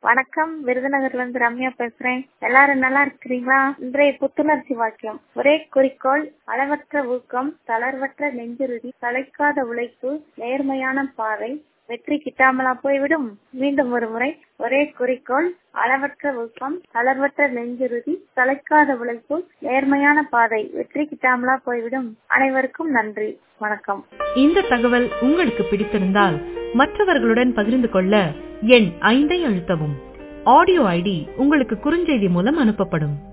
வணக்கம் விருதுநகர்ல இருந்து ரம்யா பேசுறேன் எல்லாரும் நல்லா இருக்கிறீங்களா இன்றைய புத்துணர்ச்சி வாக்கியம் ஒரே குறிக்கோள் அளவற்ற ஊக்கம் தளர்வற்ற நெஞ்சுறுதி தலைக்காத உழைப்பு நேர்மையான பாதை வெற்றி கிட்டாமலா போய்விடும் மீண்டும் ஒரு முறை ஒரே குறிக்கோள் அளவற்ற ஊக்கம் தளர்வற்ற நெஞ்சுறுதி தலைக்காத உழைப்பு நேர்மையான பாதை வெற்றி கிட்டாமலா போய்விடும் அனைவருக்கும் நன்றி வணக்கம் இந்த தகவல் உங்களுக்கு பிடித்திருந்தால் மற்றவர்களுடன் பகிர்ந்து கொள்ள எண் ஐந்தை அழுத்தவும் ஆடியோ ஐடி உங்களுக்கு குறுஞ்செய்தி மூலம் அனுப்பப்படும்